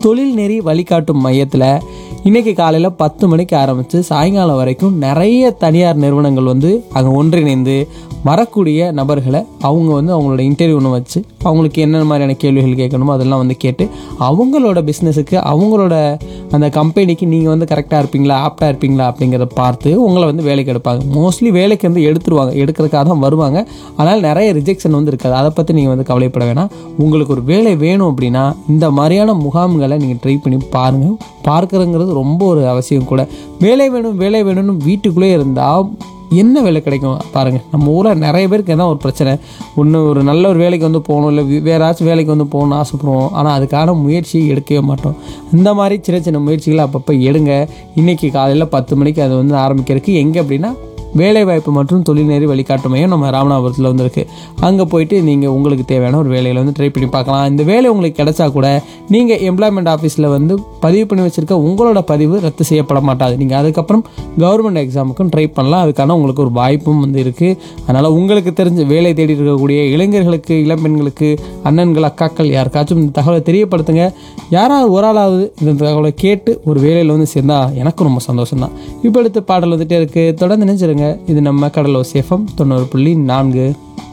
தொழில் நெறி வழிகாட்டும் மையத்தில் இன்னைக்கு காலையில் பத்து மணிக்கு ஆரம்பித்து சாயங்காலம் வரைக்கும் நிறைய தனியார் நிறுவனங்கள் வந்து அங்கே ஒன்றிணைந்து வரக்கூடிய நபர்களை அவங்க வந்து அவங்களோட இன்டர்வியூ ஒன்று வச்சு அவங்களுக்கு என்னென்ன மாதிரியான கேள்விகள் கேட்கணுமோ அதெல்லாம் வந்து கேட்டு அவங்களோட பிஸ்னஸுக்கு அவங்களோட அந்த கம்பெனிக்கு நீங்கள் வந்து கரெக்டாக இருப்பீங்களா ஆப்டாக இருப்பீங்களா அப்படிங்கிறத பார்த்து உங்களை வந்து வேலைக்கு எடுப்பாங்க மோஸ்ட்லி வேலைக்கு வந்து எடுத்துருவாங்க எடுக்கிறதுக்காக தான் வருவாங்க அதனால் நிறைய ரிஜெக்ஷன் வந்து இருக்காது அதை பற்றி நீங்கள் வந்து கவலைப்பட வேணாம் உங்களுக்கு ஒரு வேலை வேணும் அப்படின்னா இந்த மாதிரியான முகாம்களை நீங்கள் ட்ரை பண்ணி பாருங்கள் பார்க்குறங்கிறது ரொம்ப ஒரு அவசியம் கூட வேலை வேணும் வேலை வேணும்னு வீட்டுக்குள்ளே இருந்தால் என்ன வேலை கிடைக்கும் பாருங்கள் நம்ம ஊரில் நிறைய பேருக்கு என்ன ஒரு பிரச்சனை ஒன்று ஒரு நல்ல ஒரு வேலைக்கு வந்து போகணும் இல்லை வேறாச்சும் வேலைக்கு வந்து போகணும்னு ஆசைப்படுவோம் ஆனால் அதுக்கான முயற்சி எடுக்கவே மாட்டோம் இந்த மாதிரி சின்ன சின்ன முயற்சிகளை அப்பப்போ எடுங்க இன்றைக்கி காலையில் பத்து மணிக்கு அது வந்து ஆரம்பிக்கிறதுக்கு எங்கே அப்படின்னா வேலைவாய்ப்பு மற்றும் தொழில்நெறி வழிகாட்டு மையம் நம்ம ராமநாதபுரத்தில் வந்து இருக்குது அங்கே போயிட்டு நீங்கள் உங்களுக்கு தேவையான ஒரு வேலையில் வந்து ட்ரை பண்ணி பார்க்கலாம் இந்த வேலை உங்களுக்கு கிடைச்சா கூட நீங்கள் எம்ப்ளாய்மெண்ட் ஆஃபீஸில் வந்து பதிவு பண்ணி வச்சுருக்க உங்களோட பதிவு ரத்து செய்யப்பட மாட்டாது நீங்கள் அதுக்கப்புறம் கவர்மெண்ட் எக்ஸாமுக்கும் ட்ரை பண்ணலாம் அதுக்கான உங்களுக்கு ஒரு வாய்ப்பும் வந்து இருக்குது அதனால் உங்களுக்கு தெரிஞ்ச வேலை தேடி இருக்கக்கூடிய இளைஞர்களுக்கு இளம்பெண்களுக்கு அண்ணன்கள் அக்காக்கள் யாருக்காச்சும் இந்த தகவலை தெரியப்படுத்துங்க யாராவது ஒரு ஆளாவது இந்த தகவலை கேட்டு ஒரு வேலையில் வந்து சேர்ந்தா எனக்கும் ரொம்ப சந்தோஷம் தான் இப்போ அடுத்து பாடல் வந்துட்டே இருக்குது தொடர்ந்து நினைச்சிருங்க இது நம்ம கடலோ சேஃபம் தொண்ணூறு புள்ளி நான்கு